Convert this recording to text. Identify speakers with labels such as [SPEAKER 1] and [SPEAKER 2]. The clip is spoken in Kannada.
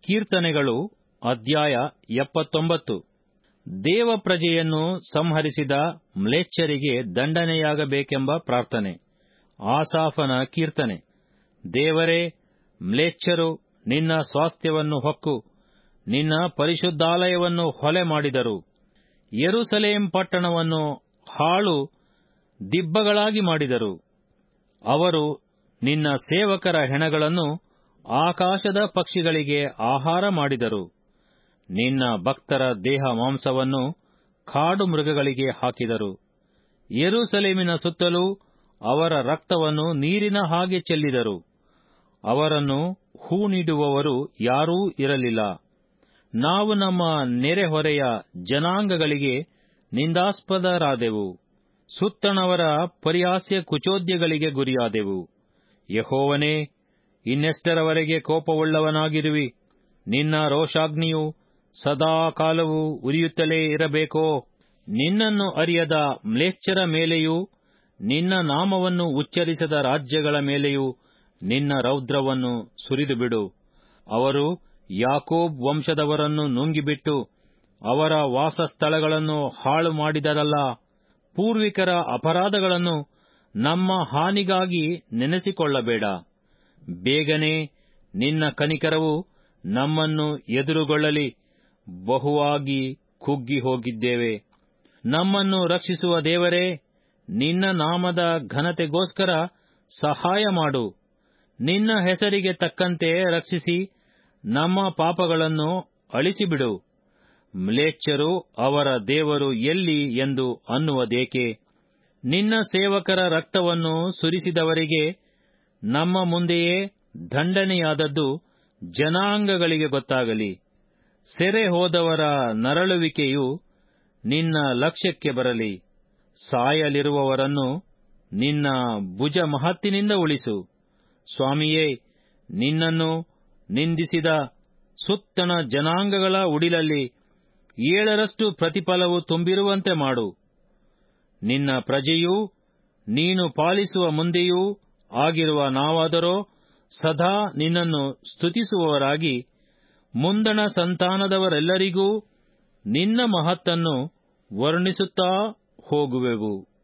[SPEAKER 1] ಕೀರ್ತನೆಗಳು ಅಧ್ಯಾಯ ಎಪ್ಪತ್ತೊಂಬತ್ತು ದೇವ ಪ್ರಜೆಯನ್ನು ಸಂಹರಿಸಿದ ಮ್ಲೇಚ್ಛರಿಗೆ ದಂಡನೆಯಾಗಬೇಕೆಂಬ ಪ್ರಾರ್ಥನೆ ಆಸಾಫನ ಕೀರ್ತನೆ ದೇವರೇ ಮ್ಲೇಚ್ಛರು ನಿನ್ನ ಸ್ವಾಸ್ಥ್ಯವನ್ನು ಹೊಕ್ಕು ನಿನ್ನ ಪರಿಶುದ್ಧಾಲಯವನ್ನು ಹೊಲೆ ಮಾಡಿದರು ಯೆರೂಸಲೇಮ್ ಪಟ್ಟಣವನ್ನು ಹಾಳು ದಿಬ್ಬಗಳಾಗಿ ಮಾಡಿದರು ಅವರು ನಿನ್ನ ಸೇವಕರ ಹೆಣಗಳನ್ನು ಆಕಾಶದ ಪಕ್ಷಿಗಳಿಗೆ ಆಹಾರ ಮಾಡಿದರು ನಿನ್ನ ಭಕ್ತರ ದೇಹ ಮಾಂಸವನ್ನು ಕಾಡು ಮೃಗಗಳಿಗೆ ಹಾಕಿದರು ಯೆರೂಸಲೇಮಿನ ಸುತ್ತಲೂ ಅವರ ರಕ್ತವನ್ನು ನೀರಿನ ಹಾಗೆ ಚೆಲ್ಲಿದರು ಅವರನ್ನು ಹೂ ನೀಡುವವರು ಯಾರೂ ಇರಲಿಲ್ಲ ನಾವು ನಮ್ಮ ನೆರೆಹೊರೆಯ ಜನಾಂಗಗಳಿಗೆ ನಿಂದಾಸ್ಪದರಾದೆವು ಸುತ್ತಣವರ ಪರಿಹಾಸ್ಯ ಕುಚೋದ್ಯಗಳಿಗೆ ಗುರಿಯಾದೆವು ಯಹೋವನೇ ಇನ್ನೆಷ್ಟರವರೆಗೆ ಕೋಪವುಳ್ಳವನಾಗಿರುವಿ ನಿನ್ನ ರೋಷಾಗ್ನಿಯು ಸದಾ ಕಾಲವೂ ಉರಿಯುತ್ತಲೇ ಇರಬೇಕೋ ನಿನ್ನನ್ನು ಅರಿಯದ ಮ್ಲೇಚ್ಛರ ಮೇಲೆಯೂ ನಿನ್ನ ನಾಮವನ್ನು ಉಚ್ಚರಿಸದ ರಾಜ್ಯಗಳ ಮೇಲೆಯೂ ನಿನ್ನ ರೌದ್ರವನ್ನು ಸುರಿದುಬಿಡು ಅವರು ಯಾಕೋಬ್ ವಂಶದವರನ್ನು ನುಂಗಿಬಿಟ್ಟು ಅವರ ವಾಸಸ್ಥಳಗಳನ್ನು ಹಾಳು ಮಾಡಿದರಲ್ಲ ಪೂರ್ವಿಕರ ಅಪರಾಧಗಳನ್ನು ನಮ್ಮ ಹಾನಿಗಾಗಿ ನೆನೆಸಿಕೊಳ್ಳಬೇಡ ಬೇಗನೆ ನಿನ್ನ ಕನಿಕರವು ನಮ್ಮನ್ನು ಎದುರುಗೊಳ್ಳಲಿ ಬಹುವಾಗಿ ಕುಗ್ಗಿ ಹೋಗಿದ್ದೇವೆ ನಮ್ಮನ್ನು ರಕ್ಷಿಸುವ ದೇವರೇ ನಿನ್ನ ನಾಮದ ಘನತೆಗೋಸ್ಕರ ಸಹಾಯ ಮಾಡು ನಿನ್ನ ಹೆಸರಿಗೆ ತಕ್ಕಂತೆ ರಕ್ಷಿಸಿ ನಮ್ಮ ಪಾಪಗಳನ್ನು ಅಳಿಸಿಬಿಡು ಮ್ಲೇಚ್ಛರು ಅವರ ದೇವರು ಎಲ್ಲಿ ಎಂದು ಅನ್ನುವುದೇಕೆ ನಿನ್ನ ಸೇವಕರ ರಕ್ತವನ್ನು ಸುರಿಸಿದವರಿಗೆ ನಮ್ಮ ಮುಂದೆಯೇ ದಂಡನೆಯಾದದ್ದು ಜನಾಂಗಗಳಿಗೆ ಗೊತ್ತಾಗಲಿ ಸೆರೆ ಹೋದವರ ನರಳುವಿಕೆಯು ನಿನ್ನ ಲಕ್ಷ್ಯಕ್ಕೆ ಬರಲಿ ಸಾಯಲಿರುವವರನ್ನು ನಿನ್ನ ಭುಜ ಮಹತ್ತಿನಿಂದ ಉಳಿಸು ಸ್ವಾಮಿಯೇ ನಿನ್ನನ್ನು ನಿಂದಿಸಿದ ಸುತ್ತಣ ಜನಾಂಗಗಳ ಉಡಿಲಲ್ಲಿ ಏಳರಷ್ಟು ಪ್ರತಿಫಲವು ತುಂಬಿರುವಂತೆ ಮಾಡು ನಿನ್ನ ಪ್ರಜೆಯೂ ನೀನು ಪಾಲಿಸುವ ಮುಂದೆಯೂ ಆಗಿರುವ ನಾವಾದರೋ ಸದಾ ನಿನ್ನನ್ನು ಸ್ತುತಿಸುವವರಾಗಿ ಮುಂದಣ ಸಂತಾನದವರೆಲ್ಲರಿಗೂ ನಿನ್ನ ಮಹತ್ತನ್ನು ವರ್ಣಿಸುತ್ತಾ ಹೋಗುವೆವು